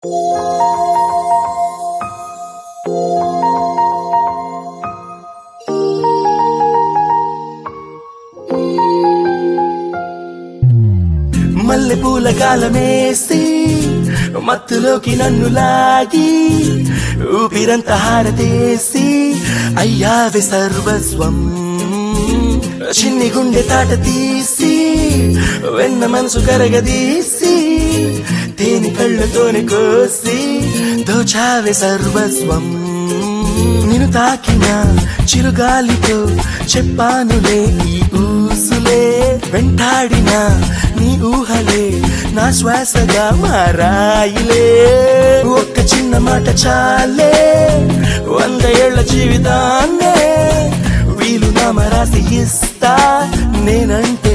మల్లె పూల కాలమేసి మత్తులోకి నన్ను లాగి ఊపిరంత హారతేసి అయ్యావే సర్వస్వం చిన్ని గుండె తాట తీసి వెన్న మనసు కరగదీసి తేనె కళ్ళతోనే కోసి దోచావే సర్వస్వం నిన్ను తాకిన చిరుగాలితో చెప్పానులే ఈ ఊసులే వెంటాడిన నీ ఊహలే నా శ్వాసగా మారాయిలే ఒక్క చిన్న మాట చాలే వంద ఏళ్ల జీవితాన్నే వీలు నామరాసి ఇస్తా నేనంటే